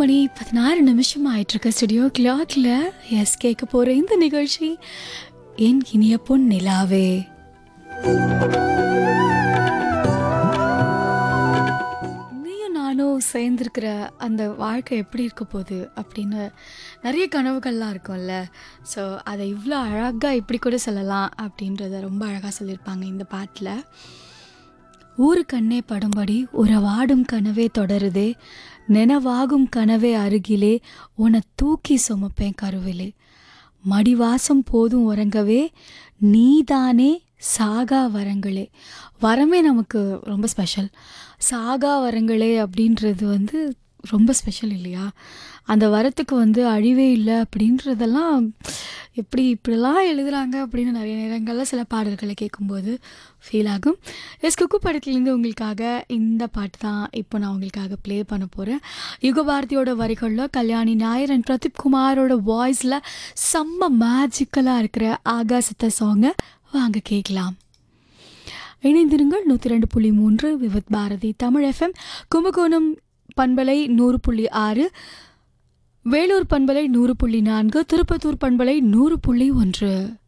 மணி பதினாறு நிமிஷம் ஆயிட்டிருக்க ஸ்டுடியோ கிளாக்ல எஸ் கேட்க போகிற இந்த நிகழ்ச்சி என் இனிய பொன் நிலாவே நீயும் நானும் சேர்ந்துருக்கிற அந்த வாழ்க்கை எப்படி இருக்க போகுது அப்படின்னு நிறைய கனவுகள்லாம் இருக்கும்ல ஸோ அதை இவ்வளோ அழகாக இப்படி கூட சொல்லலாம் அப்படின்றத ரொம்ப அழகாக சொல்லியிருப்பாங்க இந்த பாட்டில் ஊரு கண்ணே படும்படி உறவாடும் கனவே தொடருதே நினவாகும் கனவே அருகிலே உன்னை தூக்கி சுமப்பேன் கருவிலே மடிவாசம் போதும் உறங்கவே நீதானே சாகா வரங்களே வரமே நமக்கு ரொம்ப ஸ்பெஷல் சாகா வரங்களே அப்படின்றது வந்து ரொம்ப ஸ்பெஷல் இல்லையா அந்த வரத்துக்கு வந்து அழிவே இல்லை அப்படின்றதெல்லாம் எப்படி இப்படிலாம் எழுதுகிறாங்க அப்படின்னு நிறைய நேரங்களில் சில பாடல்களை கேட்கும்போது ஃபீல் ஆகும் எஸ் குக்கு படத்துலேருந்து உங்களுக்காக இந்த பாட்டு தான் இப்போ நான் உங்களுக்காக ப்ளே பண்ண போகிறேன் யுகபாரதியோட வரிகளில் கல்யாணி நாயர் அண்ட் பிரதீப் குமாரோட வாய்ஸில் செம்ம மேஜிக்கலாக இருக்கிற ஆகாசத்தை சாங்கை வாங்க கேட்கலாம் இணைந்திருங்கள் நூற்றி ரெண்டு புள்ளி மூன்று விவத் பாரதி தமிழ் எஃப்எம் கும்பகோணம் பண்பலை நூறு புள்ளி ஆறு வேலூர் பண்பலை நூறு புள்ளி நான்கு திருப்பத்தூர் பண்பலை நூறு புள்ளி ஒன்று